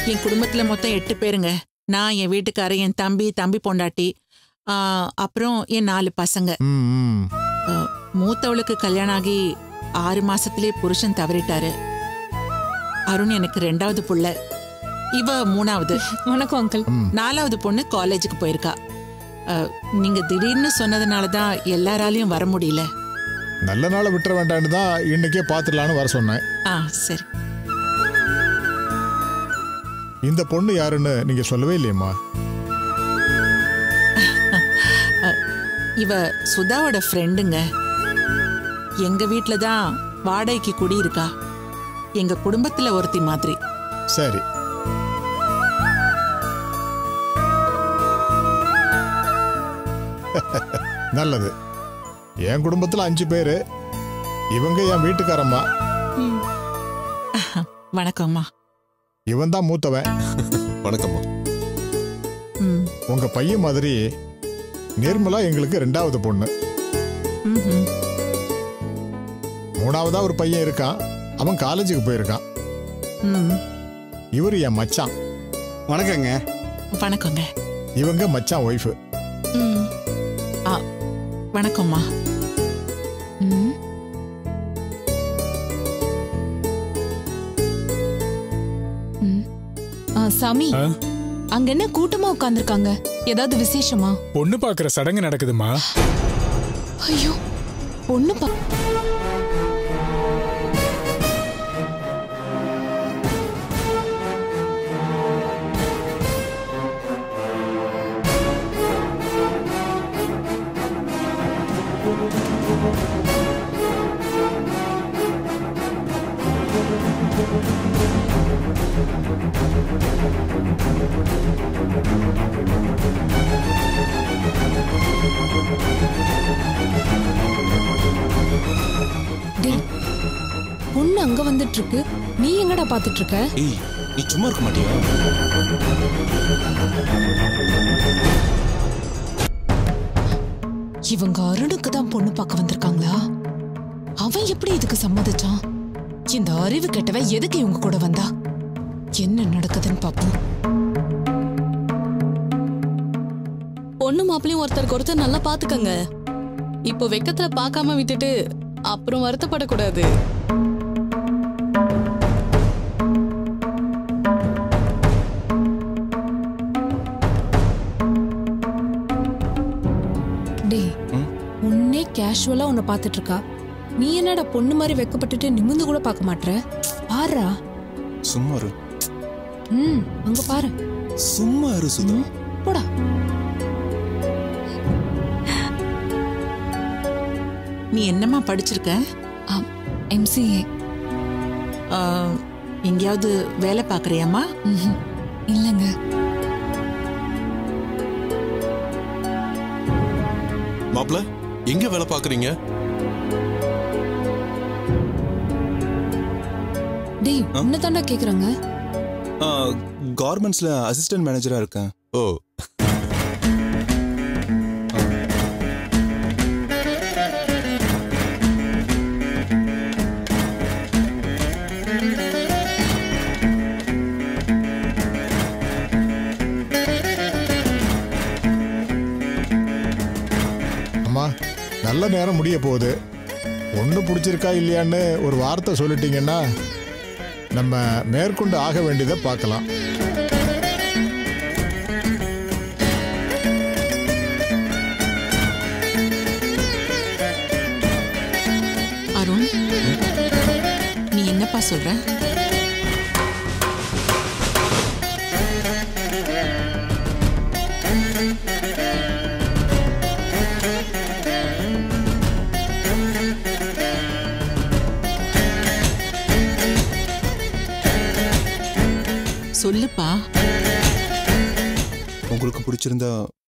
என் குடும்பத்துல மொத்தம் எட்டு பேருங்க நான் என் வீட்டுக்காரர் என் தம்பி தம்பி பொண்டாட்டி ஆ, அப்புறம் என் நாலு பசங்க ம் ம் ஆ, மூத்தவளுக்கு கல்யாணம் ஆகி ஆறு மாசத்திலே புருஷன் தவறிட்டாரு அருண் எனக்கு ரெண்டாவது புள்ள இவ மூணாவது வணக்கம் அங்கிள் நாலாவது பொண்ணு காலேஜுக்கு போயிருக்கா ஆ, நீங்க திடீர்னு சொன்னதுனால தான் எல்லாராலையும் வர முடியல நல்ல நாளை விட்டுற வேண்டாம்னு தான் இன்னைக்கே பார்த்துடலான்னு வர சொன்னேன் ஆ சரி இந்த பொண்ணு யாருன்னு நீங்க சொல்லவே இல்லையம்மா இவ சுதாவோட ஃப்ரெண்டுங்க எங்க வீட்ல தான் வாடகைக்கு குடியிருக்கா எங்க குடும்பத்துல ஒருத்தி மாதிரி சரி நல்லது என் குடும்பத்துல அஞ்சு பேரு இவங்க என் வீட்டுக்காரம்மா வணக்கம்மா இவன் தான் மூத்தவன் வணக்கம்மா ம் உங்க பையன் மாதிரி நிர்மலா எங்களுக்கு ரெண்டாவது பொண்ணு ம்ஹும். மூணாவதா ஒரு பையன் இருக்கான் அவன் காலேஜுக்கு போயிருக்கான் ம் இவர் என் மச்சான் வணக்கங்க வணக்கங்க இவங்க மச்சான் ஒய்ஃபு ம் ஆ வணக்கம்மா ம் ம். ஆ, சாமி ஆ? அங்க என்ன கூட்டமா உட்கார்ந்திருக்காங்க ஏதாவது விசேஷமா பொண்ணு பாக்குற சடங்கு நடக்குதுமா ஐயோ பொண்ணு பா டேய் பொண்ணு அங்க வந்துட்டு இருக்கு நீ எங்கடா பாத்துட்டு இருக்க ஏய் நீ சும்மா இருக்க மாட்டியா இவங்க அருணுக்கு தான் பொண்ணு பார்க்க வந்திருக்காங்களா அவன் எப்படி இதுக்கு சம்மதிச்சான் இந்த அறிவு கெட்டவ எதுக்கு இவங்க கூட வந்தா என்ன நடக்குதுன்னு பாப்போம் பொண்ணு மாப்பிளையும் ஒருத்தருக்கு ஒருத்தர் நல்லா பாத்துக்கங்க இப்போ வெக்கத்துல பார்க்காம விட்டுட்டு அப்புறம் வருத்தப்படக்கூடாது டேய் உன்னே கேஷுவலா உன்னை பார்த்துட்டு இருக்கா நீ என்னடா பொண்ணு மாதிரி வெக்கப்பட்டுட்டு நிமிந்து கூட பார்க்க மாட்ற பாருடா சும்மா இரு ம் அங்க பாரு சும்மா இரு சுதா போடா நீ என்னம்மா படிச்சிருக்க எம்சிஏ ஆ, எங்கேயாவது வேலை பார்க்கறியாம்மா இல்லைங்க மாப்ள எங்க வேலை பாக்குறீங்க டேய் உன்னை தாண்டா கேக்குறாங்க கார்மெண்ட்ஸ்ல அசிஸ்டன்ட் மேனேஜரா இருக்கேன் ஓ அம்மா நல்ல நேரம் முடிய போகுது ஒன்று பிடிச்சிருக்கா இல்லையான்னு ஒரு வார்த்தை சொல்லிட்டீங்கன்னா நம்ம மேற்கொண்டு ஆக வேண்டியதை பார்க்கலாம் அருண் நீ என்னப்பா சொல்ற சொல்லுப்பா உங்களுக்கு பிடிச்சிருந்தா